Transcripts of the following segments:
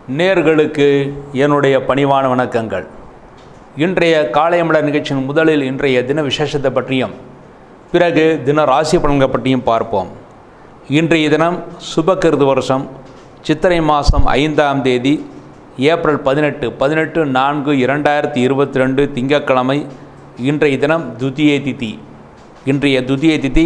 நேர்களுக்கு என்னுடைய பணிவான வணக்கங்கள் இன்றைய காலையமலர் நிகழ்ச்சியின் முதலில் இன்றைய தின விசேஷத்தை பற்றியும் பிறகு தின ராசி பலன்கள் பற்றியும் பார்ப்போம் இன்றைய தினம் சுபகிருது வருஷம் சித்திரை மாதம் ஐந்தாம் தேதி ஏப்ரல் பதினெட்டு பதினெட்டு நான்கு இரண்டாயிரத்தி இருபத்தி ரெண்டு திங்கட்கிழமை இன்றைய தினம் துதியை திதி இன்றைய துதியை திதி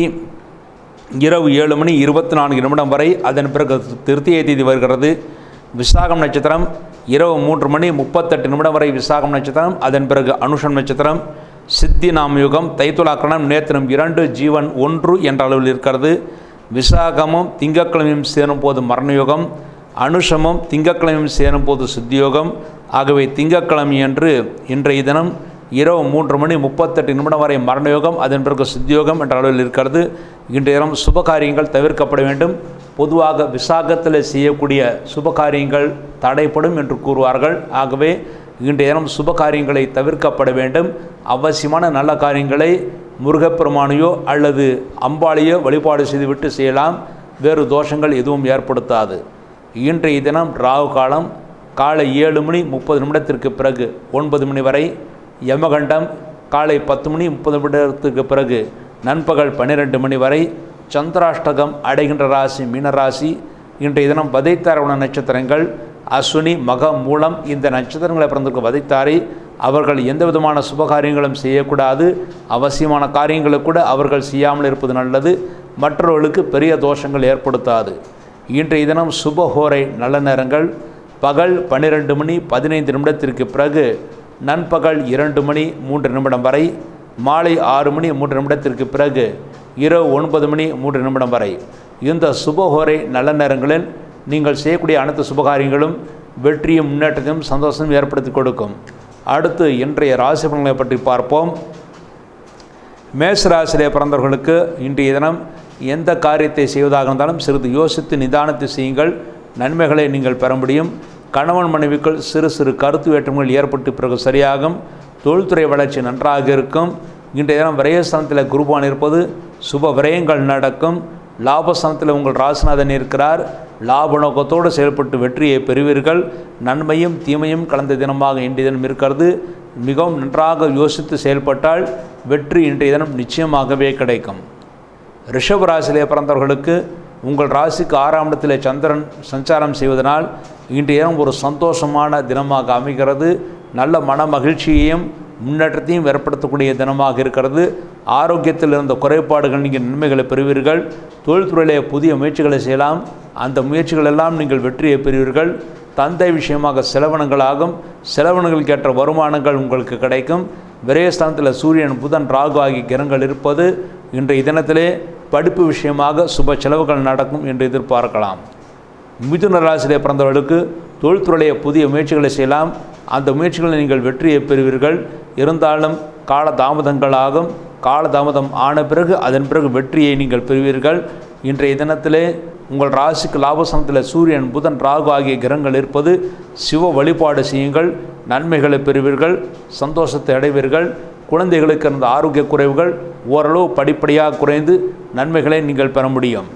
இரவு ஏழு மணி இருபத்தி நான்கு நிமிடம் வரை அதன் பிறகு திருத்தியை தேதி வருகிறது விசாகம் நட்சத்திரம் இரவு மூன்று மணி முப்பத்தெட்டு நிமிடம் வரை விசாகம் நட்சத்திரம் அதன் பிறகு அனுஷம் நட்சத்திரம் சித்தி நாமயுகம் தைத்துலாக்கணம் நேத்திரம் இரண்டு ஜீவன் ஒன்று என்ற அளவில் இருக்கிறது விசாகமும் திங்கட்கிழமையும் சேரும் போது மரணயுகம் அனுஷமும் திங்கட்கிழமையும் சேரும் போது சித்தியோகம் ஆகவே திங்கட்கிழமை அன்று இன்றைய தினம் இரவு மூன்று மணி முப்பத்தெட்டு நிமிடம் வரை மரணயோகம் அதன் பிறகு சித்தியோகம் என்ற அளவில் இருக்கிறது இன்றைய தினம் சுப காரியங்கள் தவிர்க்கப்பட வேண்டும் பொதுவாக விசாகத்தில் செய்யக்கூடிய சுப காரியங்கள் தடைப்படும் என்று கூறுவார்கள் ஆகவே இன்றைய தினம் சுப காரியங்களை தவிர்க்கப்பட வேண்டும் அவசியமான நல்ல காரியங்களை முருகப்பெருமானையோ அல்லது அம்பாளையோ வழிபாடு செய்துவிட்டு செய்யலாம் வேறு தோஷங்கள் எதுவும் ஏற்படுத்தாது இன்றைய தினம் ராகு காலம் காலை ஏழு மணி முப்பது நிமிடத்திற்கு பிறகு ஒன்பது மணி வரை யமகண்டம் காலை பத்து மணி முப்பது நிமிடத்துக்கு பிறகு நண்பகல் பன்னிரெண்டு மணி வரை சந்திராஷ்டகம் அடைகின்ற ராசி மீனராசி இன்றைய தினம் வதைத்தாரவண நட்சத்திரங்கள் அஸ்வினி மக மூலம் இந்த நட்சத்திரங்களை பிறந்திருக்க வதைத்தாரை அவர்கள் எந்த விதமான சுபகாரியங்களும் செய்யக்கூடாது அவசியமான காரியங்களை கூட அவர்கள் செய்யாமல் இருப்பது நல்லது மற்றவர்களுக்கு பெரிய தோஷங்கள் ஏற்படுத்தாது இன்றைய தினம் சுபஹோரை நல்ல நேரங்கள் பகல் பன்னிரெண்டு மணி பதினைந்து நிமிடத்திற்கு பிறகு நண்பகல் இரண்டு மணி மூன்று நிமிடம் வரை மாலை ஆறு மணி மூன்று நிமிடத்திற்கு பிறகு இரவு ஒன்பது மணி மூன்று நிமிடம் வரை இந்த சுபஹோரை நல்ல நேரங்களில் நீங்கள் செய்யக்கூடிய அனைத்து சுபகாரியங்களும் வெற்றியும் முன்னேற்றத்தையும் சந்தோஷமும் ஏற்படுத்தி கொடுக்கும் அடுத்து இன்றைய ராசி பலன்களை பற்றி பார்ப்போம் மேசராசிலே பிறந்தவர்களுக்கு இன்றைய தினம் எந்த காரியத்தை செய்வதாக இருந்தாலும் சிறிது யோசித்து நிதானத்தை செய்யுங்கள் நன்மைகளை நீங்கள் பெற முடியும் கணவன் மனைவிக்குள் சிறு சிறு கருத்து வேற்றுமைகள் ஏற்பட்டு பிறகு சரியாகும் தொழில்துறை வளர்ச்சி நன்றாக இருக்கும் இன்றைய தினம் விரயஸ்தானத்தில் குருபான் இருப்பது சுப விரயங்கள் நடக்கும் லாபஸ்தானத்தில் உங்கள் ராசிநாதன் இருக்கிறார் லாப நோக்கத்தோடு செயல்பட்டு வெற்றியை பெறுவீர்கள் நன்மையும் தீமையும் கலந்த தினமாக இன்றைய தினம் இருக்கிறது மிகவும் நன்றாக யோசித்து செயல்பட்டால் வெற்றி இன்றைய தினம் நிச்சயமாகவே கிடைக்கும் ரிஷப ராசியிலே பிறந்தவர்களுக்கு உங்கள் ராசிக்கு ஆறாம் இடத்திலே சந்திரன் சஞ்சாரம் செய்வதனால் இன்றைய தினம் ஒரு சந்தோஷமான தினமாக அமைகிறது நல்ல மன மகிழ்ச்சியையும் முன்னேற்றத்தையும் ஏற்படுத்தக்கூடிய தினமாக இருக்கிறது ஆரோக்கியத்தில் இருந்த குறைபாடுகள் நீங்கள் நன்மைகளை பெறுவீர்கள் தொழில்துறையிலே புதிய முயற்சிகளை செய்யலாம் அந்த முயற்சிகள் எல்லாம் நீங்கள் வெற்றியை பெறுவீர்கள் தந்தை விஷயமாக செலவினங்களாகும் செலவினங்களுக்கு ஏற்ற வருமானங்கள் உங்களுக்கு கிடைக்கும் விரயஸ்தானத்தில் சூரியன் புதன் ராகு ஆகிய கிரகங்கள் இருப்பது இன்றைய தினத்திலே படிப்பு விஷயமாக சுப செலவுகள் நடக்கும் என்று எதிர்பார்க்கலாம் மிதுன ராசியிலே பிறந்தவர்களுக்கு தொழில்துறையிலே புதிய முயற்சிகளை செய்யலாம் அந்த முயற்சிகளை நீங்கள் வெற்றியை பெறுவீர்கள் இருந்தாலும் கால தாமதங்களாகும் கால தாமதம் ஆன பிறகு அதன் பிறகு வெற்றியை நீங்கள் பெறுவீர்கள் இன்றைய தினத்திலே உங்கள் ராசிக்கு லாபசனத்தில் சூரியன் புதன் ராகு ஆகிய கிரகங்கள் இருப்பது சிவ வழிபாடு செய்யுங்கள் நன்மைகளை பெறுவீர்கள் சந்தோஷத்தை அடைவீர்கள் குழந்தைகளுக்கு இருந்த ஆரோக்கிய குறைவுகள் ஓரளவு படிப்படியாக குறைந்து நன்மைகளை நீங்கள் பெற முடியும்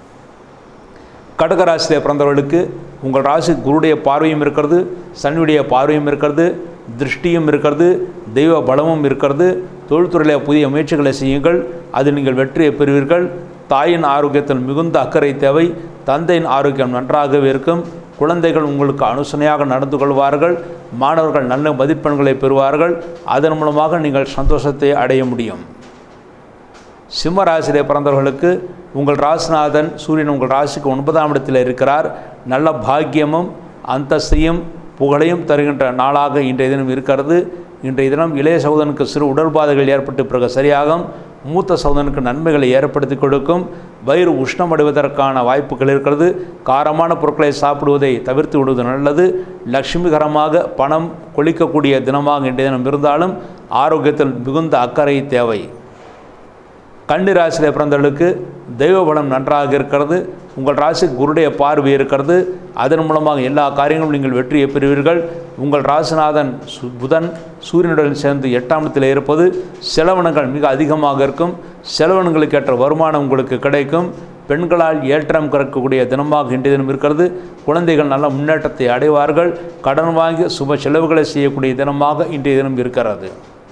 கடகராசியில் பிறந்தவர்களுக்கு உங்கள் ராசி குருடைய பார்வையும் இருக்கிறது சனியுடைய பார்வையும் இருக்கிறது திருஷ்டியும் இருக்கிறது தெய்வ பலமும் இருக்கிறது தொழில்துறையில் புதிய முயற்சிகளை செய்யுங்கள் அதில் நீங்கள் வெற்றியை பெறுவீர்கள் தாயின் ஆரோக்கியத்தில் மிகுந்த அக்கறை தேவை தந்தையின் ஆரோக்கியம் நன்றாகவே இருக்கும் குழந்தைகள் உங்களுக்கு அனுசனையாக நடந்து கொள்வார்கள் மாணவர்கள் நல்ல மதிப்பெண்களை பெறுவார்கள் அதன் மூலமாக நீங்கள் சந்தோஷத்தை அடைய முடியும் சிம்ம ராசியிலே பிறந்தவர்களுக்கு உங்கள் ராசிநாதன் சூரியன் உங்கள் ராசிக்கு ஒன்பதாம் இடத்தில் இருக்கிறார் நல்ல பாக்கியமும் அந்தஸ்தையும் புகழையும் தருகின்ற நாளாக இன்றைய தினம் இருக்கிறது இன்றைய தினம் இளைய சகோதரனுக்கு சிறு உடற்பாதைகள் ஏற்பட்டு பிறகு சரியாகும் மூத்த சகோதரனுக்கு நன்மைகளை ஏற்படுத்தி கொடுக்கும் வயிறு உஷ்ணமடைவதற்கான வாய்ப்புகள் இருக்கிறது காரமான பொருட்களை சாப்பிடுவதை தவிர்த்து விடுவது நல்லது லட்சுமிகரமாக பணம் கொளிக்கக்கூடிய தினமாக இன்றைய தினம் இருந்தாலும் ஆரோக்கியத்தில் மிகுந்த அக்கறை தேவை கன்னி ராசியில் பிறந்தவர்களுக்கு தெய்வ பலம் நன்றாக இருக்கிறது உங்கள் ராசி குருடைய பார்வை இருக்கிறது அதன் மூலமாக எல்லா காரியங்களும் நீங்கள் வெற்றியை பெறுவீர்கள் உங்கள் ராசிநாதன் சு புதன் சூரியனுடன் சேர்ந்து எட்டாம் இடத்தில் இருப்பது செலவினங்கள் மிக அதிகமாக இருக்கும் செலவினங்களுக்கு ஏற்ற வருமானம் உங்களுக்கு கிடைக்கும் பெண்களால் ஏற்றம் கறக்கக்கூடிய தினமாக இன்றைய தினம் இருக்கிறது குழந்தைகள் நல்ல முன்னேற்றத்தை அடைவார்கள் கடன் வாங்கி சுப செலவுகளை செய்யக்கூடிய தினமாக இன்றைய தினம் இருக்கிறது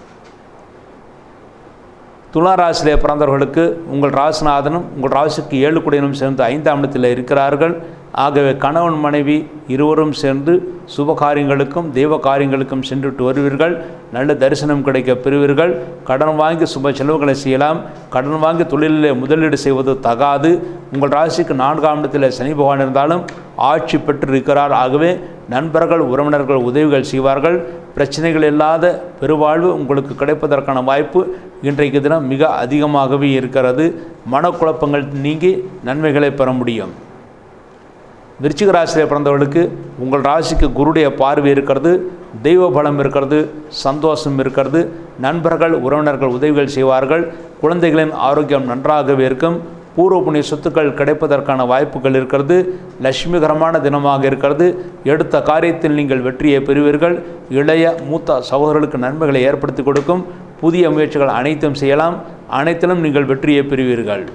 துலா ராசியிலே பிறந்தவர்களுக்கு உங்கள் ராசிநாதனும் உங்கள் ராசிக்கு ஏழு குடையனும் சேர்ந்து ஐந்தாம் இடத்தில் இருக்கிறார்கள் ஆகவே கணவன் மனைவி இருவரும் சேர்ந்து சுப காரியங்களுக்கும் தெய்வ காரியங்களுக்கும் சென்றுட்டு வருவீர்கள் நல்ல தரிசனம் கிடைக்க பெறுவீர்கள் கடன் வாங்கி சுப செலவுகளை செய்யலாம் கடன் வாங்கி தொழிலிலே முதலீடு செய்வது தகாது உங்கள் ராசிக்கு நான்காம் இடத்தில் சனி பகவான் இருந்தாலும் ஆட்சி பெற்று இருக்கிறார் ஆகவே நண்பர்கள் உறவினர்கள் உதவிகள் செய்வார்கள் பிரச்சனைகள் இல்லாத பெருவாழ்வு உங்களுக்கு கிடைப்பதற்கான வாய்ப்பு இன்றைக்கு தினம் மிக அதிகமாகவே இருக்கிறது மனக்குழப்பங்கள் நீங்கி நன்மைகளை பெற முடியும் விருச்சிக ராசியில் பிறந்தவர்களுக்கு உங்கள் ராசிக்கு குருடைய பார்வை இருக்கிறது தெய்வ பலம் இருக்கிறது சந்தோஷம் இருக்கிறது நண்பர்கள் உறவினர்கள் உதவிகள் செய்வார்கள் குழந்தைகளின் ஆரோக்கியம் நன்றாகவே இருக்கும் பூர்வ புண்ணிய சொத்துக்கள் கிடைப்பதற்கான வாய்ப்புகள் இருக்கிறது லட்சுமிகரமான தினமாக இருக்கிறது எடுத்த காரியத்தில் நீங்கள் வெற்றியை பெறுவீர்கள் இளைய மூத்த சகோதரர்களுக்கு நன்மைகளை ஏற்படுத்தி கொடுக்கும் புதிய முயற்சிகள் அனைத்தும் செய்யலாம் அனைத்திலும் நீங்கள் வெற்றியை பெறுவீர்கள்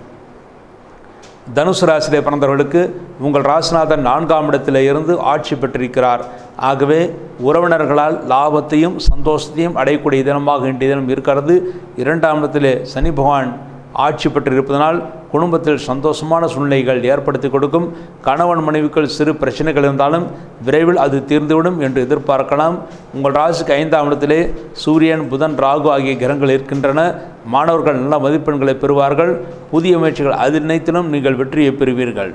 தனுசு ராசியிலே பிறந்தவர்களுக்கு உங்கள் ராசிநாதன் நான்காம் இடத்தில் இருந்து ஆட்சி பெற்றிருக்கிறார் ஆகவே உறவினர்களால் லாபத்தையும் சந்தோஷத்தையும் அடையக்கூடிய தினமாக இன்றைய தினம் இருக்கிறது இரண்டாம் இடத்திலே சனி பகவான் ஆட்சி பெற்றிருப்பதனால் குடும்பத்தில் சந்தோஷமான சூழ்நிலைகள் ஏற்படுத்தி கொடுக்கும் கணவன் மனைவிக்குள் சிறு பிரச்சனைகள் இருந்தாலும் விரைவில் அது தீர்ந்துவிடும் என்று எதிர்பார்க்கலாம் உங்கள் ராசிக்கு ஐந்தாம் இடத்திலே சூரியன் புதன் ராகு ஆகிய கிரகங்கள் இருக்கின்றன மாணவர்கள் நல்ல மதிப்பெண்களை பெறுவார்கள் புதிய முயற்சிகள் அதில் நினைத்திலும் நீங்கள் வெற்றியை பெறுவீர்கள்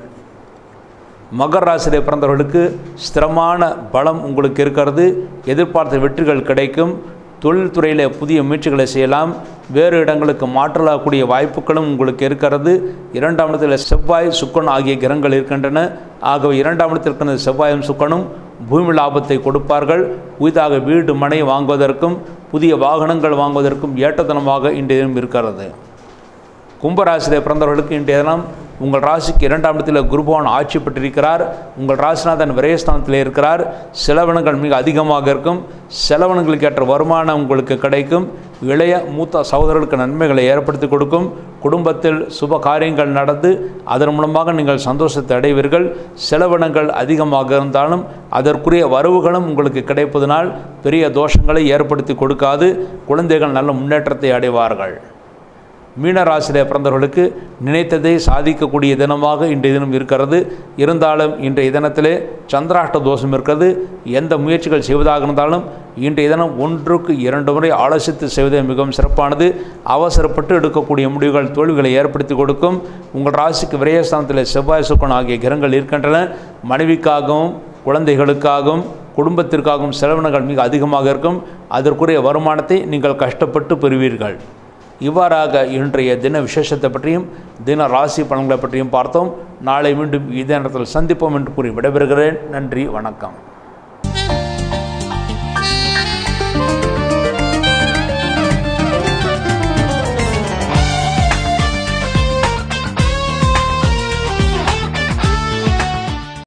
மகர் ராசியிலே பிறந்தவர்களுக்கு ஸ்திரமான பலம் உங்களுக்கு இருக்கிறது எதிர்பார்த்த வெற்றிகள் கிடைக்கும் தொழில்துறையில் புதிய முயற்சிகளை செய்யலாம் வேறு இடங்களுக்கு மாற்றலாகக்கூடிய வாய்ப்புகளும் உங்களுக்கு இருக்கிறது இரண்டாம் இடத்தில் செவ்வாய் சுக்கன் ஆகிய கிரகங்கள் இருக்கின்றன ஆகவே இரண்டாம் இடத்தில் இருக்கிற செவ்வாயும் சுக்கனும் பூமி லாபத்தை கொடுப்பார்கள் புதிதாக வீடு மனை வாங்குவதற்கும் புதிய வாகனங்கள் வாங்குவதற்கும் ஏற்றதனமாக இன்றைய தினம் இருக்கிறது கும்பராசியிலே பிறந்தவர்களுக்கு இன்றைய தினம் உங்கள் ராசிக்கு இரண்டாம் இடத்தில் குருபவான் ஆட்சி பெற்றிருக்கிறார் உங்கள் ராசிநாதன் விரயஸ்தானத்தில் இருக்கிறார் செலவினங்கள் மிக அதிகமாக இருக்கும் செலவினங்களுக்கு ஏற்ற வருமானம் உங்களுக்கு கிடைக்கும் இளைய மூத்த சகோதரர்களுக்கு நன்மைகளை ஏற்படுத்தி கொடுக்கும் குடும்பத்தில் சுப காரியங்கள் நடந்து அதன் மூலமாக நீங்கள் சந்தோஷத்தை அடைவீர்கள் செலவினங்கள் அதிகமாக இருந்தாலும் அதற்குரிய வரவுகளும் உங்களுக்கு கிடைப்பதனால் பெரிய தோஷங்களை ஏற்படுத்தி கொடுக்காது குழந்தைகள் நல்ல முன்னேற்றத்தை அடைவார்கள் மீன ராசியிலே பிறந்தவர்களுக்கு நினைத்ததை சாதிக்கக்கூடிய தினமாக இன்றைய தினம் இருக்கிறது இருந்தாலும் இன்றைய தினத்திலே சந்திராஷ்ட தோஷம் இருக்கிறது எந்த முயற்சிகள் செய்வதாக இருந்தாலும் இன்றைய தினம் ஒன்றுக்கு இரண்டு முறை ஆலோசித்து செய்வதே மிகவும் சிறப்பானது அவசரப்பட்டு எடுக்கக்கூடிய முடிவுகள் தோல்விகளை ஏற்படுத்தி கொடுக்கும் உங்கள் ராசிக்கு விரயஸ்தானத்தில் செவ்வாய் சுக்கன் ஆகிய கிரகங்கள் இருக்கின்றன மனைவிக்காகவும் குழந்தைகளுக்காகவும் குடும்பத்திற்காகவும் செலவினங்கள் மிக அதிகமாக இருக்கும் அதற்குரிய வருமானத்தை நீங்கள் கஷ்டப்பட்டு பெறுவீர்கள் இவ்வாறாக இன்றைய தின விசேஷத்தை பற்றியும் தின ராசி பலன்களை பற்றியும் பார்த்தோம் நாளை மீண்டும் இதே நேரத்தில் சந்திப்போம் என்று கூறி விடைபெறுகிறேன் நன்றி வணக்கம்